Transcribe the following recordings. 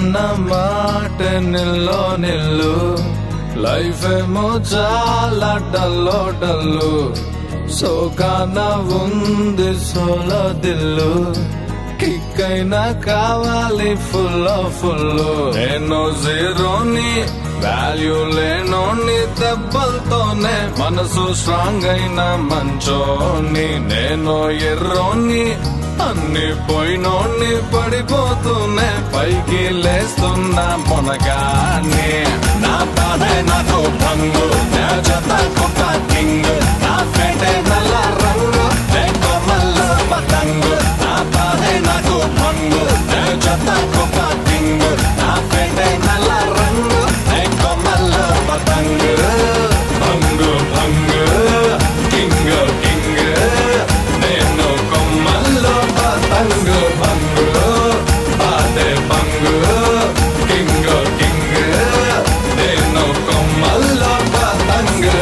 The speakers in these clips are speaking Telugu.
అన్న మాట నిల్లో నిల్లు లైఫ్ ఏమో చాలా డల్లో డల్లు సోకాన ఉంది సోలో దిల్లు కిక్ అయినా కావాలి ఫుల్ ఫుల్ నేను జీరోని వాల్యూ లేనోని దెబ్బలతోనే మనసు స్ట్రాంగ్ అయిన మంచోని నేను ఎర్రోని అన్ని పోయినోని పడిపోతూనే పైకి లేస్తున్నా మొనగానే నా బాధే నాకు భంగు నా జత కొత్త కింగ్ నా ఫేటే నల్ల రంగు నే కొమ్మల్లో పతంగు నా బాధే నాకు భంగు నా జత కొత్త కింగ్ నా ఫేటే నల్ల రంగు నే కొమ్మల్లో పతంగు భంగు భంగు కింగ్ కింగ్ నేను కొమ్మల్లో పతంగు భంగు బాధే భంగు కింగ్ కింగ్ నేను కొమ్మల్లో పతంగు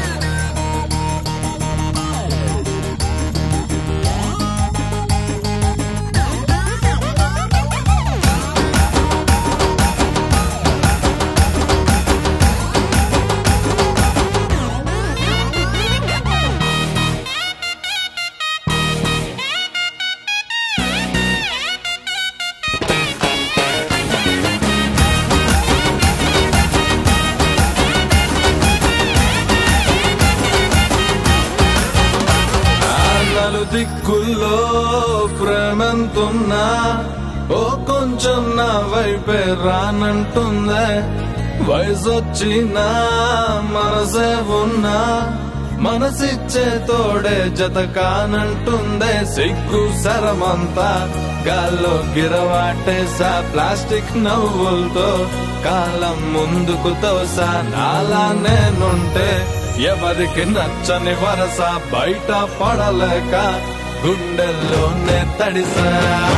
నలు దిక్కుల్లో ప్రేమంతున్నా ఓ కొంచెం నా వైపే రానంటుందే వయసొచ్చినా మనసే ఉన్నా మనసిచ్చే తోడే జత కానంటుందే సిగ్గు సరమంతా గాల్లో గిరవాటేసా ప్లాస్టిక్ నవ్వులతో కాలం ముందుకు తోసా నాలా నేనుంటే ఎవరికి నచ్చని వరస బయట పడలేక గుండెల్లోనే తడిసా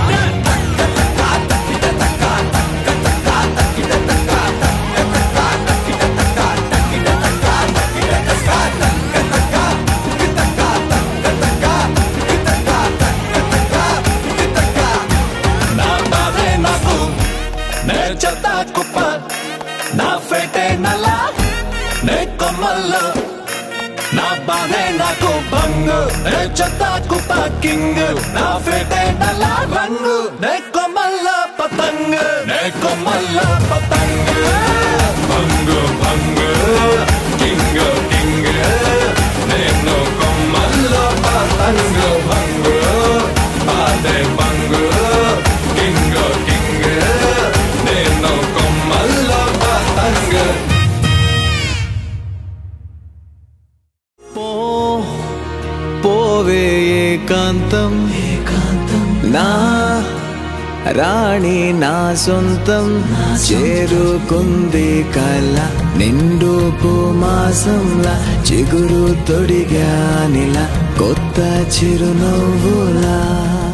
నా బాధే నాకు నే చెత్త కుప్ప నా ఫేటే నల్ల నే కొమ్మల్లో నా బాధే నాకు భంగు నే చెత్త కుప్ప కింగ్ నా ఫేటే నల్ల రంగు నే కొమ్మల్ల పతంగ్ నే కొమ్మల్ల పతంగ్ భంగు భంగు కింగ్ కింగ్ నేను కొమ్మల్ల పతంగ్ భంగు బాధే భంగు కింగ్ కింగ్ నేను కొమ్మల్ల పతంగ్ పో పోవే ఏకాంతం ఏకాంతం నా రాణి నా సొంతం చేరుకుంది కల నిండు మాసంలా చిగురు తొడిగానిలా కొత్త చిరునవ్వులా